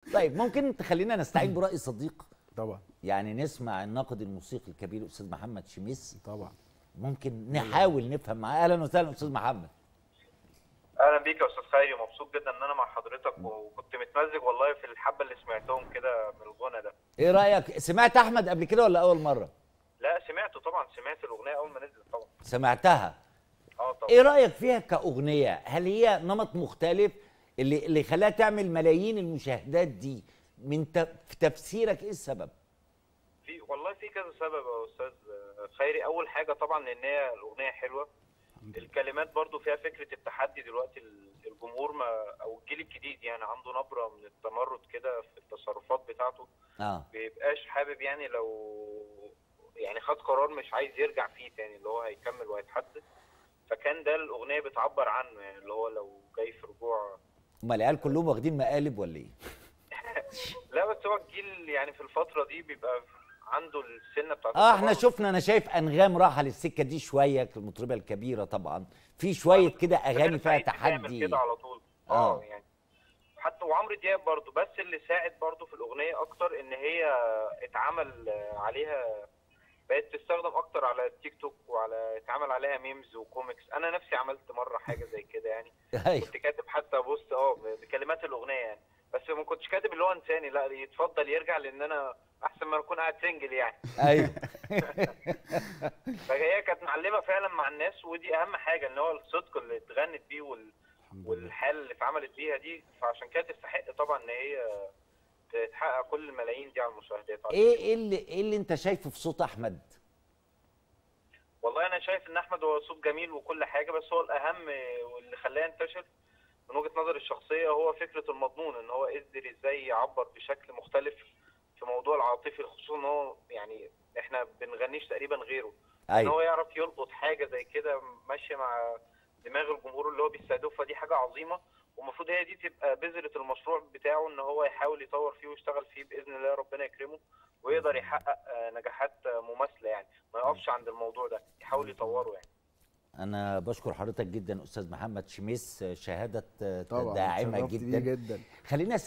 طيب ممكن تخلينا نستعين براي صديق طبعا يعني نسمع الناقد الموسيقي الكبير الاستاذ محمد شميس طبعا ممكن نحاول نفهم معاه اهلا وسهلا استاذ محمد اهلا بيك يا استاذ خيري مبسوط جدا ان انا مع حضرتك وكنت متمزج والله في الحبه اللي سمعتهم كده من الغنى ده ايه رايك سمعت احمد قبل كده ولا اول مره لا سمعته طبعا سمعت الاغنيه اول ما نزلت طبعا سمعتها اه طبعا ايه رايك فيها كاغنيه هل هي نمط مختلف اللي اللي خلاها تعمل ملايين المشاهدات دي من ت- في تفسيرك ايه السبب في والله في كذا سبب يا استاذ خيري اول حاجه طبعا لان هي الاغنيه حلوه الكلمات برضو فيها فكره التحدي دلوقتي الجمهور ما او الجيل الجديد يعني عنده نبره من التمرد كده في التصرفات بتاعته اه بيبقاش حابب يعني لو يعني خد قرار مش عايز يرجع فيه تاني اللي هو هيكمل وهيتحدث فكان ده الاغنيه بتعبر عنه يعني اللي هو لو جاي في رجوع امال العيال كلهم واخدين مقالب ولا ايه لا بس هو الجيل يعني في الفتره دي بيبقى عنده السنه بتاعت اه احنا التمرد. شفنا انا شايف انغام راحه للسكه دي شويه المطربه الكبيره طبعا في شويه كده اغاني فيها سعيد بتعمل تحدي كده على طول آه. اه يعني حتى وعمرو دياب برضو بس اللي ساعد برضو في الاغنيه اكتر ان هي اتعمل عليها بقت تستخدم اكتر على التيك توك وعلى اتعمل عليها ميمز وكوميكس انا نفسي عملت مره حاجه زي كده يعني ايوه كنت كاتب حتى بوست اه بكلمات الاغنيه يعني بس ما كنتش كاتب اللي هو انساني لا يتفضل يرجع لان انا احسن ما اكون قاعد سنجل يعني ايوه فهي كانت معلمه فعلا مع الناس ودي اهم حاجه ان هو الصدق اللي اتغنت بيه وال... الحمد لله والحال اللي اتعملت بيها دي فعشان كده تستحق طبعا ان هي تحقق كل الملايين دي على المشاهدات ايه ايه اللي ايه اللي انت شايفه في صوت احمد والله انا شايف ان احمد هو صوت جميل وكل حاجه بس هو الاهم واللي خلاه ينتشر من وجهه نظري الشخصيه هو فكره المضمون ان هو قدر ازاي يعبر بشكل مختلف في موضوع العاطفي خصوصا ان هو يعني احنا بنغنيش تقريبا غيره ان ايوه هو يعرف يلقط حاجه زي كده ماشيه مع دماغ الجمهور اللي هو بيستهدفها دي حاجه عظيمه ومفروض هي دي تبقى بذره المشروع بتاعه ان هو يحاول يطور فيه ويشتغل فيه باذن الله ربنا يكرمه ويقدر يحقق آه، نجاحات آه، مماثله يعني ما يقفش عند الموضوع ده يحاول يطوره يعني انا بشكر حضرتك جدا استاذ محمد شميس شهاده طبعا داعمه اتشرفت بيه جدا جدا خليني